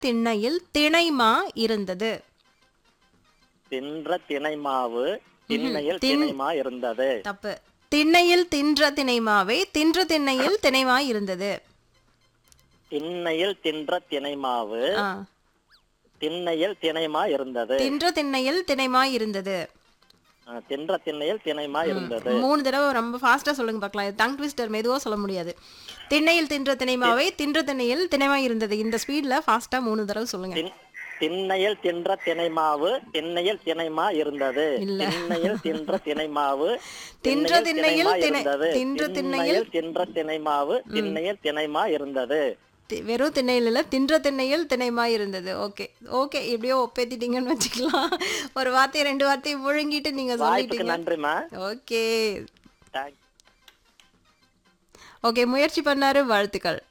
திண்ணையில் திணைமா இருந்தது தின்ற திணை மாவு திண்ணையில் திண்- திணைமா இருந்தது தப்பு திண்ணையில் தின்ற திணைமாவை தின்ற திண்ணையில் திணைமா இருந்தது திண்ணையில் தின்ற திணை மாவு ஆ. திண்ணையில் திணைமா இருந்தது தின்ற திண்ணையில் திணைமா இருந்தது ஆ, தின்ற திண்ணையில் திணைமா இருந்தது மூணு தடவை ரொம்ப ஃபாஸ்டா சொல்லுங்க பார்க்கலாம் இது டங் ட்விஸ்டர் மெதுவா சொல்ல முடியாது திண்ணையில் தின்ற திணைமாவை தின்ற திண்ணையில் திணைமா இருந்தது இந்த ஸ்பீட்ல ஃபாஸ்டா மூணு தடவை சொல்லுங்க திண்- திண்ணையில் தின்ற திணை மாவு திண்ணையில் திணைமா இருந்தது இல்ல. திண்ணையில் தின்ற திணை மாவு தின்ற திண்ணையில் திணைமா திணை- இருந்தது தின்ற திண்ணையில் தின்ற திணை மாவு திண்ணையில் திணைமா இருந்தது தி- வெறும் திண்ணையில் இல்ல தின்ற திண்ணையில் திணைமா இருந்தது ஓகே ஓகே எப்படியோ ஒப்பேத்திட்டீங்கன்னு வச்சுக்கலாம் ஒரு வார்த்தை ரெண்டு வார்த்தையை முழுங்கிட்டு நீங்க வாய்ப்புக்கு சொல்லிட்டீங்க நன்றிமா ஓகே தேங்க்ஸ் ஓகே முயற்சி பண்ணாரு வாழ்த்துக்கள்